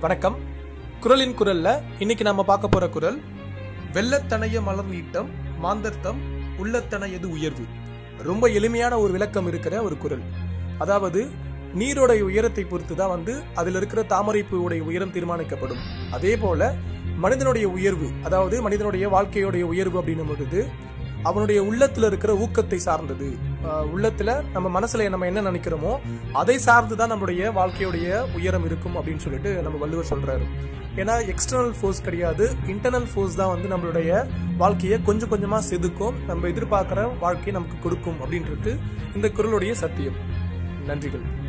வணக்கம் குரலின் குரல்ல இன்னைக்கு நம்ம பார்க்க போற குரல் வெள்ளத்தனைய மலர் நீட்டம் மாந்தர்த்தம் உள்ளத்தனையது உயர்வு ரொம்ப எளிமையான ஒரு விளக்கம் இருக்கிற ஒரு குரல் அதாவது நீரோடைய உயரத்தை பொறுத்து தான் வந்து அதில் இருக்கிற தாமரைப்பூவுடைய உயரம் தீர்மானிக்கப்படும் அதே போல மனிதனுடைய உயர்வு அதாவது மனிதனுடைய வாழ்க்கையுடைய உயர்வு அப்படின்னும் பொழுது அவனுடைய உள்ளத்துல இருக்கிற ஊக்கத்தை சார்ந்தது ஆஹ் உள்ளத்துல நம்ம மனசுல நம்ம என்ன நினைக்கிறோமோ அதை சார்ந்து தான் நம்மளுடைய வாழ்க்கையுடைய உயரம் இருக்கும் அப்படின்னு சொல்லிட்டு நம்ம வள்ளுவர் சொல்றாரு ஏன்னா எக்ஸ்டர்னல் ஃபோர்ஸ் கிடையாது இன்டர்னல் ஃபோர்ஸ் தான் வந்து நம்மளுடைய வாழ்க்கையை கொஞ்சம் கொஞ்சமா செதுக்கும் நம்ம எதிர்பார்க்கிற வாழ்க்கையை நமக்கு கொடுக்கும் அப்படின்றது இந்த குரலுடைய சத்தியம் நன்றிகள்